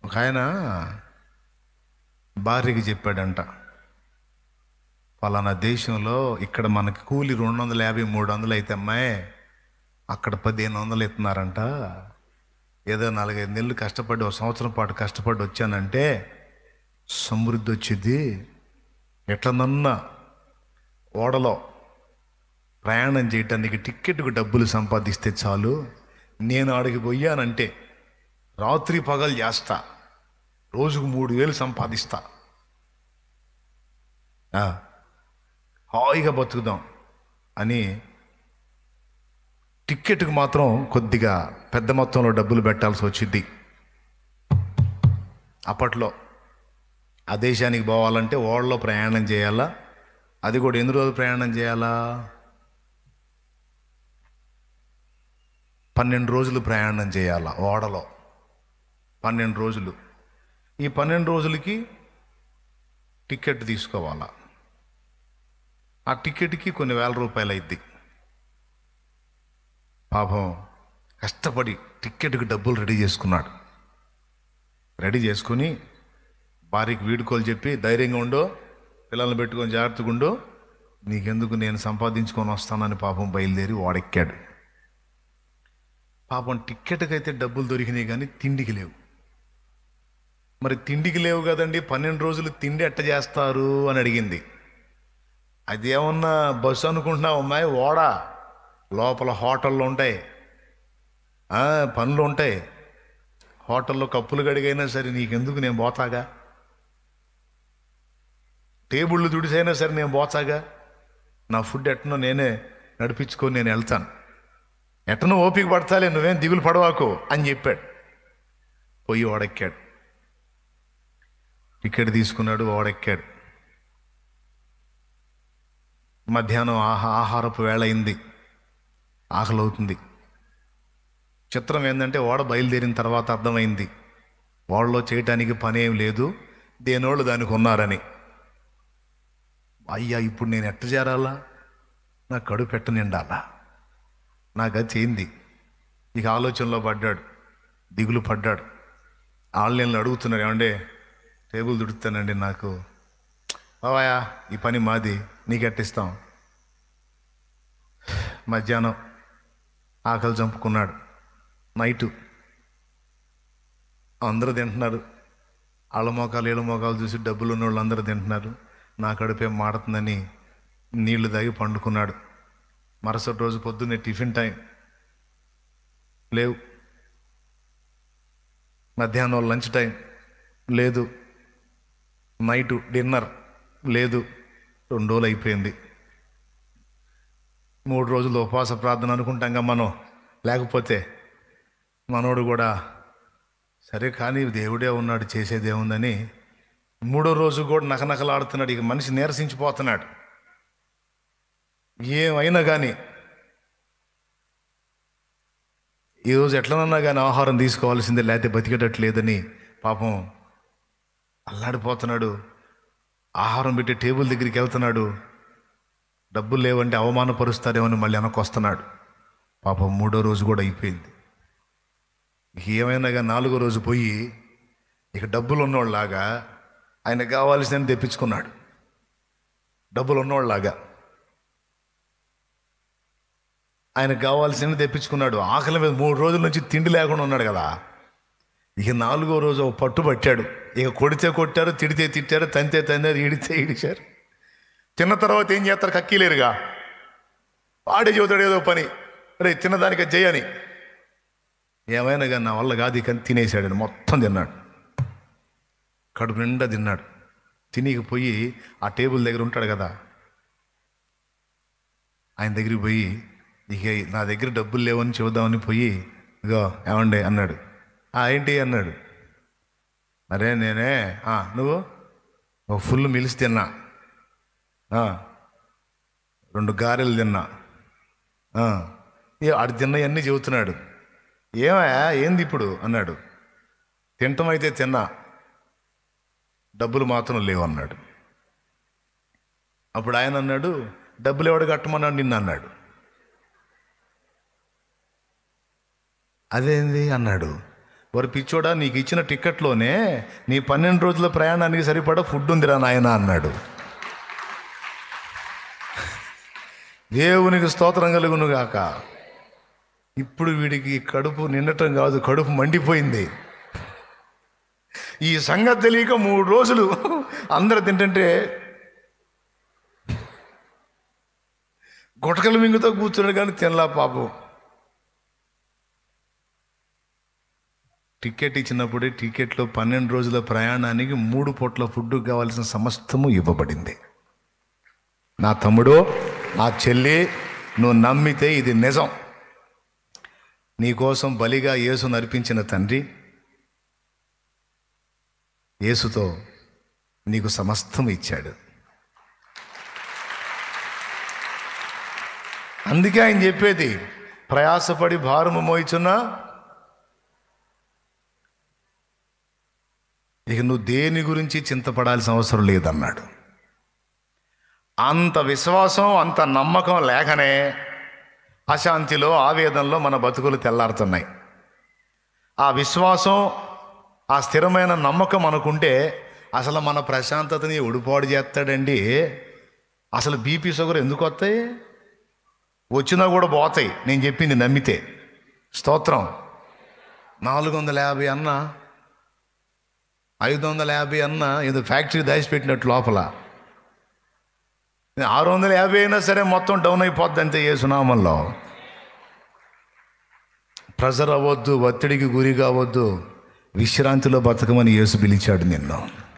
ఒక ఆయన భార్యకి చెప్పాడంట పలానా దేశంలో ఇక్కడ మనకి కూలి రెండు వందల యాభై మూడు వందలు అయితే అమ్మాయి అక్కడ పదిహేను వందలు ఇస్తున్నారంట ఏదో నాలుగైదు నెలలు కష్టపడి ఒక సంవత్సరం పాటు కష్టపడి వచ్చానంటే సమృద్ధి వచ్చింది ఎట్లనన్నా ఓడలో ప్రయాణం చేయటానికి టిక్కెట్కు డబ్బులు సంపాదిస్తే చాలు నేను ఆడికి పోయానంటే రాత్రి పగలు చేస్తా రోజుకు మూడు వేలు సంపాదిస్తా ఆ, హాయిగా బతుకుదాం అని టిక్కెట్కి మాత్రం కొద్దిగా పెద్ద మొత్తంలో డబ్బులు పెట్టాల్సి వచ్చింది అప్పట్లో ఆ దేశానికి పోవాలంటే ఓడలో ప్రయాణం చేయాలా అది కూడా ఎన్ని రోజులు ప్రయాణం చేయాలా పన్నెండు రోజులు ప్రయాణం చేయాలా ఓడలో పన్నెండు రోజులు ఈ పన్నెండు రోజులకి టికెట్ తీసుకోవాలా ఆ టికెట్కి కొన్ని వేల రూపాయలు అయింది పాపం కష్టపడి టిక్కెట్కి డబ్బులు రెడీ చేసుకున్నాడు రెడీ చేసుకుని భార్యకి వీడుకోలు చెప్పి ధైర్యంగా ఉండో పిల్లల్ని పెట్టుకొని జాగ్రత్తగా ఉండో నీకెందుకు నేను సంపాదించుకొని వస్తానని పాపం బయలుదేరి వాడెక్కాడు పాపం టిక్కెట్కి అయితే డబ్బులు దొరికినాయి కానీ తిండికి లేవు మరి తిండికి లేవు కదండి పన్నెండు రోజులు తిండి ఎట్ట చేస్తారు అని అడిగింది అది ఏమన్నా బస్సు అనుకుంటున్నావు అమ్మాయి ఓడ లోపల హోటళ్ళు ఉంటాయి ఆ, పనులు ఉంటాయి హోటల్లో కప్పులు గడిగైనా సరే నీకెందుకు నేను పోతాగా టేబుళ్ళు తుడిసైనా సరే నేను పోతాగా నా ఫుడ్ ఎట్టనో నేనే నడిపించుకొని నేను వెళ్తాను ఎట్టనో ఓపిక పడతాలే నువ్వేం దిగులు పడవాకు అని చెప్పాడు పోయి ఓడెక్కాడు టికెట్ తీసుకున్నాడు ఓడెక్కాడు మధ్యాహ్నం ఆహా ఆహారపు వేళ అయింది ఆకలి అవుతుంది చిత్రం ఏంటంటే ఓడ బయలుదేరిన తర్వాత అర్థమైంది ఓడలో చేయటానికి పని ఏం లేదు దేనోళ్ళు దానికి ఉన్నారని అయ్యా ఇప్పుడు నేను ఎట్ట చేరాలా నా కడుపు పెట్ట నిండాలా నా గతి ఏంది ఇక ఆలోచనలో పడ్డాడు దిగులు పడ్డాడు ఆన్లైన్లో అడుగుతున్నారు ఏమంటే టేబుల్ దుడుతానండి నాకు బావాయా ఈ పని మాది నీకు ఎట్టిస్తాం మధ్యాహ్నం ఆకలి చంపుకున్నాడు నైటు అందరూ తింటున్నారు వాళ్ళ మోకాలు ఏళ్ళ మోకాలు చూసి డబ్బులు ఉన్న వాళ్ళు అందరూ తింటున్నారు నా కడుపేం మాడుతుందని నీళ్లు తాగి పండుకున్నాడు మరుసటి రోజు పొద్దున్నే టిఫిన్ టైం లేవు మధ్యాహ్నం లంచ్ టైం లేదు నైటు డిన్నర్ లేదు రెండు రోజులు అయిపోయింది మూడు రోజులు ఉపవాస ప్రార్థన అనుకుంటాంగా మనం లేకపోతే మనోడు కూడా సరే కానీ దేవుడే ఉన్నాడు చేసేదేముందని మూడో రోజు కూడా నకనకలాడుతున్నాడు ఇక మనిషి నీరసించిపోతున్నాడు ఏమైనా కానీ ఈరోజు ఎట్లనన్నా కానీ ఆహారం తీసుకోవాల్సిందే లేకపోతే బతికేటట్లేదని పాపం అల్లాడిపోతున్నాడు ఆహారం పెట్టి టేబుల్ దగ్గరికి వెళ్తున్నాడు డబ్బులు లేవంటే అవమానపరుస్తారేమని మళ్ళీ వెనక్కి పాపం మూడో రోజు కూడా అయిపోయింది ఇక ఏమైనా కానీ నాలుగో రోజు పోయి ఇక డబ్బులు ఉన్నోళ్ళలాగా ఆయనకు కావాల్సిన తెప్పించుకున్నాడు డబ్బులు ఉన్నోళ్ళలాగా ఆయనకు కావాల్సిన తెప్పించుకున్నాడు ఆకలి మీద మూడు రోజుల నుంచి తిండి లేకుండా ఉన్నాడు కదా ఇక నాలుగో రోజు ఒక పట్టు పట్టాడు ఇక కొడితే కొట్టారు తిడితే తిట్టారు తంతే తన్నారు ఇడితే ఇడిచారు తిన్న తర్వాత ఏం చేస్తారు కక్కీలేరుగా వాడే చెబుతాడు ఏదో పని రే తిన్నదానికి అది చేయని ఏమైనా కానీ నా వల్ల కాదు కానీ తినేసాడు మొత్తం తిన్నాడు కడుపు నిండా తిన్నాడు తినికి పోయి ఆ టేబుల్ దగ్గర ఉంటాడు కదా ఆయన దగ్గరికి పోయి ఇక నా దగ్గర డబ్బులు లేవని చెబుదామని పోయి ఇగో ఏమండి అన్నాడు "ఆ, ఏంటి అన్నాడు మరే నేనే "ఆ, నువ్వు ఒక ఫుల్ మిల్స్ తిన్నా ఆ, రెండు గారెలు తిన్నా ఆ, ఏ ఆడు తిన్నవన్నీ చెబుతున్నాడు ఏమయ్యా ఏంది ఇప్పుడు అన్నాడు తింటం అయితే తిన్నా డబ్బులు మాత్రం లేవు అన్నాడు అప్పుడు ఆయన అన్నాడు డబ్బులు ఎవడు కట్టమన్నాడు నిన్ను అన్నాడు అదేంది అన్నాడు వారు పిచ్చోడా నీకు ఇచ్చిన టికెట్లోనే నీ పన్నెండు రోజుల ప్రయాణానికి సరిపడా ఫుడ్ ఉందిరా నాయన అన్నాడు దేవునికి స్తోత్రం కలుగును గాక ఇప్పుడు వీడికి కడుపు నిండటం కాదు కడుపు మండిపోయింది ఈ సంగతి తెలియక మూడు రోజులు అందరు తింటుంటే గుటకల మింగుతో కూర్చున్నాడు కానీ తినలా పాపం టికెట్ ఇచ్చినప్పుడే టికెట్లో పన్నెండు రోజుల ప్రయాణానికి మూడు పూట్ల ఫుడ్ కావాల్సిన సమస్తము ఇవ్వబడింది నా తమ్ముడు నా చెల్లి నువ్వు నమ్మితే ఇది నిజం నీకోసం బలిగా యేసు నడిపించిన తండ్రి యేసుతో నీకు సమస్తం ఇచ్చాడు అందుకే ఆయన చెప్పేది ప్రయాసపడి భారము మోయిచున్నా ఇక నువ్వు దేని గురించి చింతపడాల్సిన అవసరం లేదన్నాడు అంత విశ్వాసం అంత నమ్మకం లేకనే అశాంతిలో ఆవేదనలో మన బతుకులు తెల్లారుతున్నాయి ఆ విశ్వాసం ఆ స్థిరమైన నమ్మకం అనుకుంటే అసలు మన ప్రశాంతతని ఉడిపాడు చేస్తాడండి అసలు బీపీ షుగర్ ఎందుకు వస్తాయి వచ్చినా కూడా పోతాయి నేను చెప్పింది నమ్మితే స్తోత్రం నాలుగు వందల యాభై అన్న ఐదు వందల యాభై అన్న ఏదో ఫ్యాక్టరీ దాచిపెట్టినట్టు లోపల ఆరు వందల యాభై అయినా సరే మొత్తం డౌన్ అయిపోద్ది అంతే ఏ సునామంలో ప్రెజర్ అవ్వద్దు ఒత్తిడికి గురి కావద్దు విశ్రాంతిలో బతకమని యేసు పిలిచాడు నిన్ను